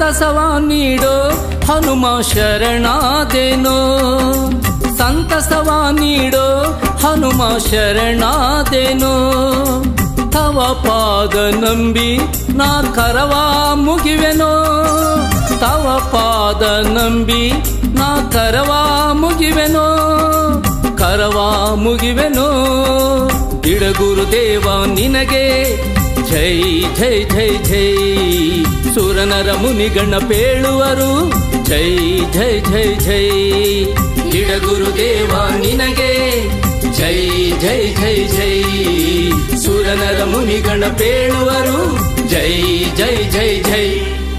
ಸಂತಸವ ನೀಡೋ ಹನುಮ ಶರಣಾದೇನೋ ಸಂತಸವ ನೀಡೋ ಹನುಮ ಶರಣಾದೇನೋ ತವ ಪಾದ ನಂಬಿ ನಾ ಕರವ ಮುಗಿವೆನೋ ತವ ಪಾದ ನಂಬಿ ನಾ ಕರವ ಮುಗಿವೆನೋ ಕರವ ಮುಗಿವೆನೋ ಇಡಗುರುದೇವ ನಿನಗೆ ಜೈ ಜೈ ಜೈ ಜೈ ಸುರನರ ಮುನಿಗಣ ಪೇಳುವರು ಜೈ ಜೈ ಜೈ ಜೈ ಇಡಗುರುದೇವ ನಿನಗೆ ಜೈ ಜೈ ಜೈ ಜೈ ಸುರನರ ಮುನಿಗಣ ಪೇಳುವರು ಜೈ ಜೈ ಜೈ ಜೈ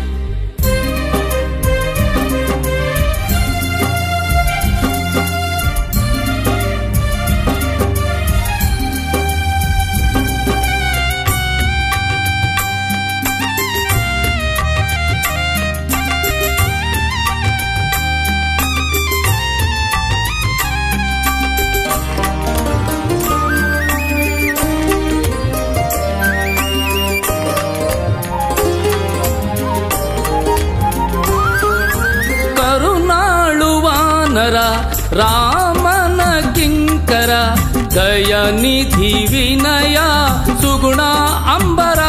ಕರುಣಾಳುವಾನರ ರಾಮನ ಕಿಂಕರ ದಯನಿಧಿ ವಿನಯ ಸುಗುಣ ಅಂಬರ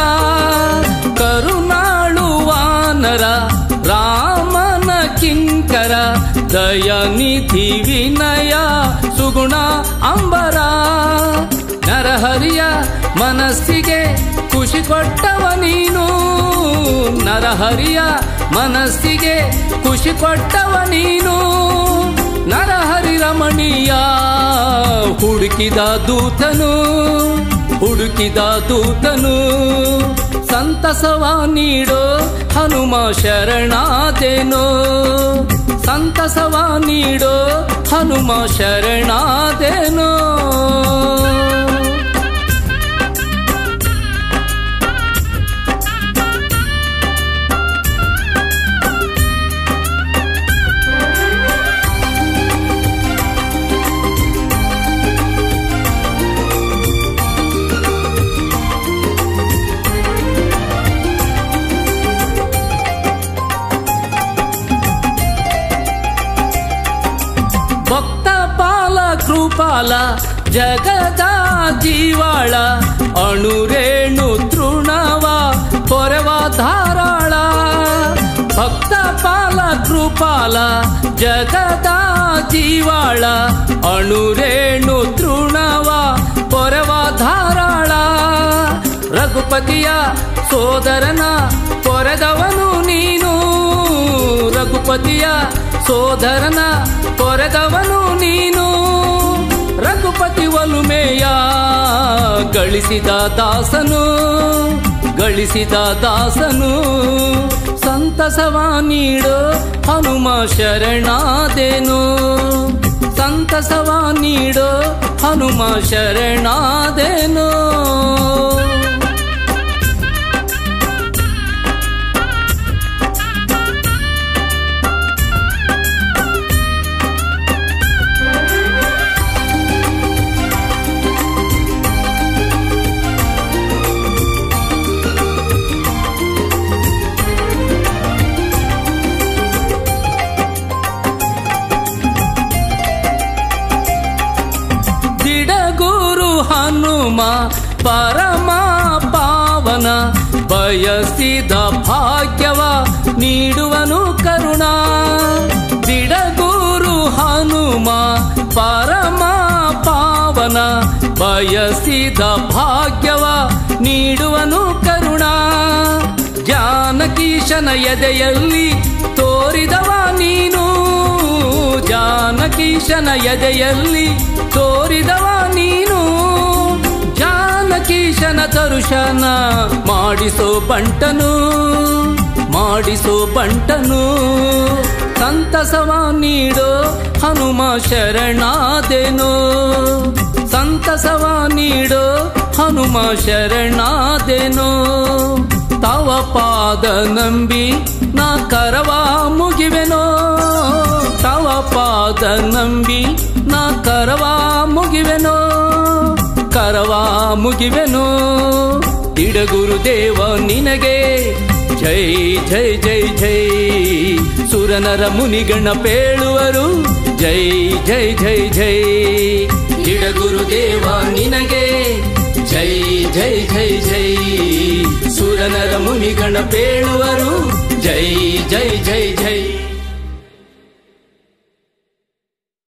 ಕರುಣಾಳುವಾನರ ರಾಮನ ಕಿಂಕರ ದಯನಿಧಿ ವಿನಯ ಸುಗುಣ ಅಂಬರ ನರಹರಿಯ ಮನಸ್ಸಿಗೆ ಖುಷಿ ಕೊಟ್ಟವ ನೀನು ನರಹರಿಯ ಮನಸ್ಸಿಗೆ ಖುಷಿ ಕೊಟ್ಟವ ನೀನು ನರಹರಿ ರಮಣೀಯ ಹುಡುಕಿದ ದೂತನು ಹುಡುಕಿದ ದೂತನು ಸಂತಸವ ನೀಡೋ ಹನುಮ ಶರಣಾದೇನೋ ಸಂತಸವ ನೀಡೋ ಹನುಮ ಶರಣಾದೇನೋ ಭಕ್ತ ಪಾಲ ಕೃಪಾಲ ಜಗದ ಜೀವಾಳ ಅಣುರೇಣು ತೃಣವ ಪೊರೆವ ಧಾರಾಳ ಭಕ್ತ ಪಾಲ ಕೃಪಾಲ ಜಗದ ಜೀವಾಳ ಅಣುರೇಣು ತೃಣವ ಪೊರೆವ ಧಾರಾಳ ರಘುಪತಿಯ ಸೋದರನ ಪೊರೆದವನು ನೀನು ರಘುಪತಿಯ ಸೋದರನ ಪೊರೆದವನು ನೀನು ರಘುಪತಿ ಒಲುಮೆಯ ಗಳಿಸಿದ ದಾಸನು ಗಳಿಸಿದ ದಾಸನು ಸಂತಸವ ನೀಡೋ ಹನುಮ ಶರಣಾದೇನು ಸಂತಸವ ನೀಡೋ ಹನುಮ ಶರಣಾದೇನೋ ದಿಡಗುರು ಹನುಮ ಪರಮ ಪಾವನ ಬಯಸಿದ ಭಾಗ್ಯವ ನೀಡುವನು ಕರುಣ ದಿಡಗುರು ಹನುಮ ಪರಮ ಪಾವನ ಬಯಸಿದ ಭಾಗ್ಯವ ನೀಡುವನು ಕರುಣ ಜಾನಕೀಶನ ಎದೆಯಲ್ಲಿ ತೋರಿದವ ನೀನು ಜಾನಕೀಶನ ಎದೆಯಲ್ಲಿ ತೋರಿದವ ನೀನು ಜಾನಕೀಶನ ದರ್ಶನ ಮಾಡಿಸೋ ಬಂಟನು ಮಾಡಿಸೋ ಬಂಟನು ಸಂತಸವ ನೀಡೋ ಹನುಮ ಶರಣಾದೇನೋ ಸಂತಸವ ನೀಡೋ ಹನುಮ ಶರಣಾದೇನೋ ತವ ಪಾದ ನಂಬಿ ನಾ ಕರವ ಮುಗಿವೆನೋ ತವ ಪಾದ ನಂಬಿ ನಾ ಕರವ ಮುಗಿವೆನೋ ಕರವ ಮುಗಿವೆನೋ ಇಡಗುರುದೇವ ನಿನಗೆ ಜೈ ಜೈ ಜೈ ಜೈ ಸುರನರ ಮುನಿಗಣ ಪೇಳುವರು ಜೈ ಜೈ ಜೈ ಜೈ ಇಡಗುರುದೇವ ನಿನಗೆ ಜೈ ಜೈ ಜೈ ಜೈ ಸುರನರ ಮುನಿಗಣ ಪೇಳುವರು